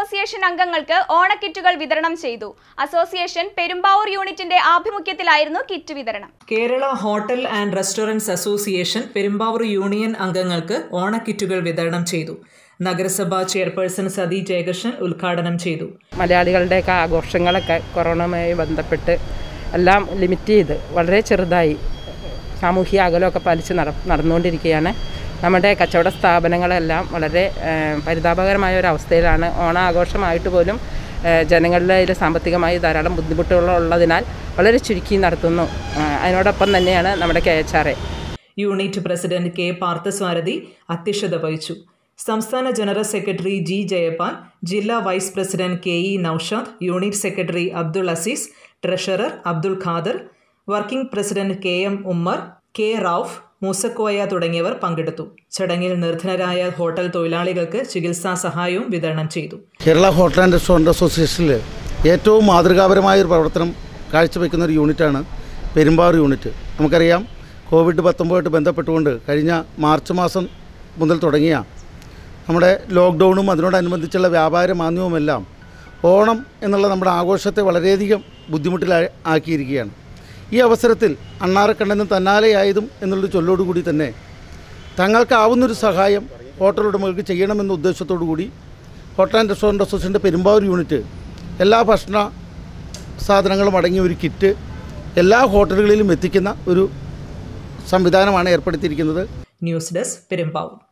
association അംഗങ്ങൾക്ക് ഓണക്കിറ്റുകൾ വിതരണം ചെയ്തു അസോസിയേഷൻ പെരുമ്പാവൂർ യൂണിറ്റിന്റെ ആഭിമുഖ്യത്തിലായിരുന്നു കിറ്റ് വിതരണം Kerala hotel and restaurants association Perumbavoor union അംഗങ്ങൾക്ക് ഓണക്കിറ്റുകൾ വിതരണം ചെയ്തു നഗരസഭാ ചെയർപേഴ്സൺ സതി ജയകൃഷ്ണൻ ഉദ്ഘാടനം ചെയ്തു മലയാളികളുടെയൊക്കെ ആഘോഷങ്ങളൊക്കെ കൊറോണയുമായി ബന്ധപ്പെട്ട് എല്ലാം ലിമിറ്റ് ചെയ്ത് വളരെ ചെറുതായി സാമൂഹിക അകലമൊക്കെ പാലിച്ച് നട നടന്നുകൊണ്ടിരിക്കുകയാണ് നമ്മുടെ കച്ചവട സ്ഥാപനങ്ങളെല്ലാം വളരെ ഏഹ്, പരിതാപകരമായ ഒരു അവസ്ഥയിലാണ് ഓണാഘോഷമായിട്ട് പോലും ഏഹ്, ജനങ്ങളുടെ കയ്യിൽ സാമ്പത്തികമായി ധാരാളം ബുദ്ധിമുട്ടുകൾ ഉള്ളതിനാൽ വളരെ ചുരുക്കി നടത്തുന്നു ഏഹ്, അതിനോടൊപ്പം തന്നെയാണ് നമ്മുടെ K H R A unit president K Parthasarathy അധ്യക്ഷത വഹിച്ചു സംസ്ഥാന ജനറൽ സെക്രട്ടറി ജി ജയപാൽ ജില്ലാ vice president K E Naushad unit secretary Abdul Aziz treasurer Abdul Khader working president K M Ummer K Rauf Moosakoya തുടങ്ങിയവർ പങ്കെടുത്തു ചടങ്ങിൽ നിർധനരായ ഹോട്ടൽ തൊഴിലാളികൾക്ക് ചികിത്സാ സഹായവും വിതരണം ചെയ്തു കേരള ഹോട്ടൽ ആൻഡ് റെസ്റ്റോറൻറ്റ് അസോസിയേഷനിൽ ഏറ്റവും മാതൃകാപരമായ ഒരു പ്രവർത്തനം കാഴ്ചവെക്കുന്ന ഒരു യൂണിറ്റാണ് പെരുമ്പാവൂർ യൂണിറ്റ് നമുക്കറിയാം കോവിഡ് പത്തൊമ്പതുമായിട്ട് ബന്ധപ്പെട്ടുകൊണ്ട് കഴിഞ്ഞ മാർച്ച് മാസം മുതൽ തുടങ്ങിയ നമ്മുടെ ലോക്ക്ഡൗണും അതിനോടനുബന്ധിച്ചുള്ള വ്യാപാര മാന്ദ്യവുമെല്ലാം ഓണം എന്നുള്ള നമ്മുടെ ആഘോഷത്തെ വളരെയധികം ബുദ്ധിമുട്ടിലാ ആക്കിയിരിക്കുകയാണ് ഈ അവസരത്തിൽ അണ്ണാറക്കണ്ണനും തന്നാലെയായതും എന്നുള്ളൊരു ചൊല്ലോടുകൂടി തന്നെ തങ്ങൾക്കാവുന്നൊരു സഹായം ഹോട്ടൽ ഉടമകൾക്ക് ചെയ്യണമെന്ന ഉദ്ദേശത്തോടു കൂടി ഹോട്ടൽ ആൻഡ് റെസ്റ്റോറൻറ്റ് അസോസിയേഷൻ്റെ പെരുമ്പാവൂർ യൂണിറ്റ് എല്ലാ ഭക്ഷണ സാധനങ്ങളും അടങ്ങിയ ഒരു കിറ്റ് എല്ലാ ഹോട്ടലുകളിലും എത്തിക്കുന്ന ഒരു സംവിധാനമാണ് ഏർപ്പെടുത്തിയിരിക്കുന്നത് ന്യൂസ് ഡെസ്ക് പെരുമ്പാവൂർ